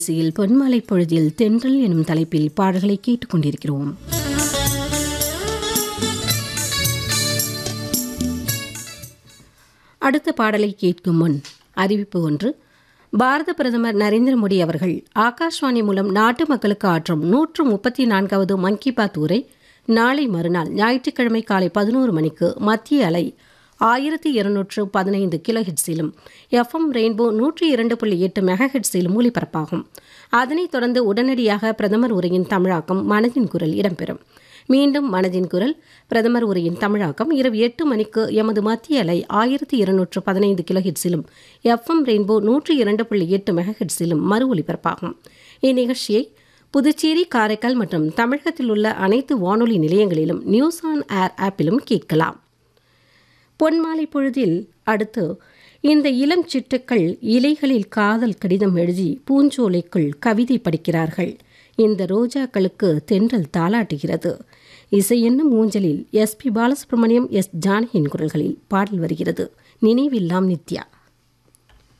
இசையில் பொன்மாலை பொழுதில் தென்றல் எனும் தலைப்பில் பாடல்களை கேட்டுக்கொண்டிருக்கிறோம் அடுத்த பாடலை கேட்கும் முன் அறிவிப்பு ஒன்று பாரத பிரதமர் நரேந்திர மோடி அவர்கள் ஆகாஷ்வாணி மூலம் நாட்டு மக்களுக்கு ஆற்றும் நூற்று முப்பத்தி நான்காவது மன் கி பாத் உரை நாளை மறுநாள் ஞாயிற்றுக்கிழமை காலை பதினோரு மணிக்கு மத்திய அலை ஆயிரத்தி இருநூற்று பதினைந்து கிலோ ஹெட்ஸிலும் எஃப்எம் ரெயின்போ நூற்றி இரண்டு புள்ளி எட்டு மெகா ஹெட்ஸிலும் ஒலிபரப்பாகும் அதனைத் தொடர்ந்து உடனடியாக பிரதமர் உரையின் தமிழாக்கம் மனதின் குரல் இடம்பெறும் மீண்டும் மனதின் குரல் பிரதமர் உரையின் தமிழாக்கம் இரவு எட்டு மணிக்கு எமது மத்திய அலை ஆயிரத்தி இருநூற்று பதினைந்து கிலோ ஹெட்ஸிலும் எஃப்எம் ரெயின்போ நூற்றி இரண்டு புள்ளி எட்டு மெகா ஹெட்ஸிலும் மறு ஒலிபரப்பாகும் இந்நிகழ்ச்சியை புதுச்சேரி காரைக்கால் மற்றும் தமிழகத்தில் உள்ள அனைத்து வானொலி நிலையங்களிலும் நியூஸ் ஆன் ஏர் ஆப்பிலும் கேட்கலாம் பொன்மாலை பொழுதில் அடுத்து இந்த இளம் சிட்டுக்கள் இலைகளில் காதல் கடிதம் எழுதி பூஞ்சோலைக்குள் கவிதை படிக்கிறார்கள் இந்த ரோஜாக்களுக்கு தென்றல் தாளாட்டுகிறது இசை என்னும் ஊஞ்சலில் எஸ் பி பாலசுப்ரமணியம் எஸ் ஜானகியின் குரல்களில் பாடல் வருகிறது நினைவில்லாம் நித்யா